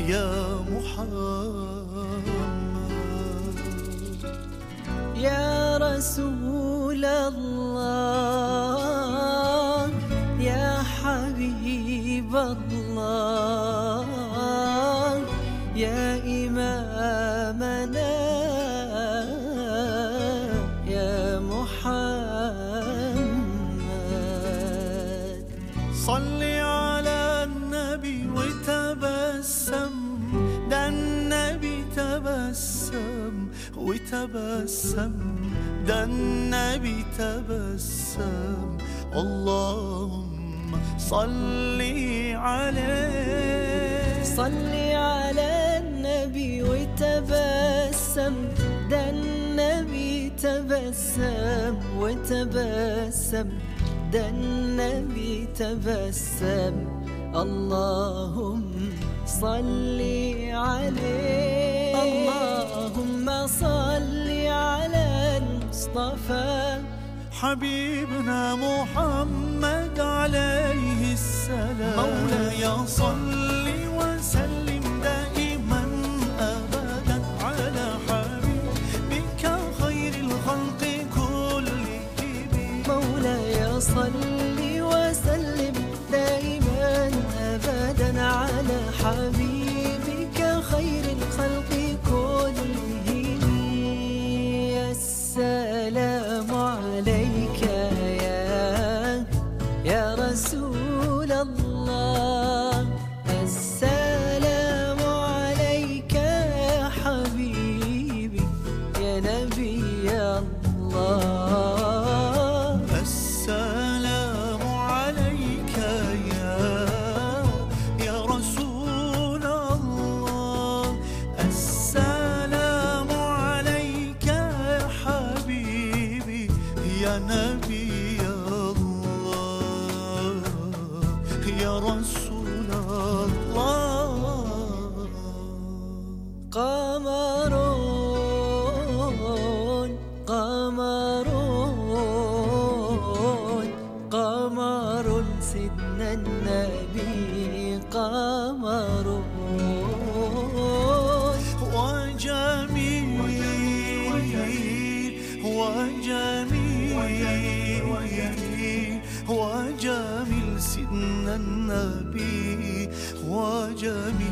يا محمد يا رسول الله يا حبيب الله يا إمامنا يا محمد صل على النبي وتبسم ده النبي تبسم وتبسم ده النبي تبسم اللهم صل عليه صل على النبي وتبسم ده النبي تبسم وتبسم ده النبي تبسم اللهم صل عليه اللهم صل على المصطفى حبيبنا محمد عليه السلام مولاي صل وسلم دائما ابدا على حبيبك خير الخلق كلهم مولاي صل وسلم دائما ابدا على حبيبك خير الخلق كلهم السلام عليك يا يا رسول الله السلام عليك يا حبيبي يا نبي الله السلام عليك يا يا رسول الله السلام عليك يا حبيبي يا نبي الله يا رسول الله قمرون قمرون قمر سيدنا النبي قمرون وجميل وجميل وجميل سيدنا النبي وجميل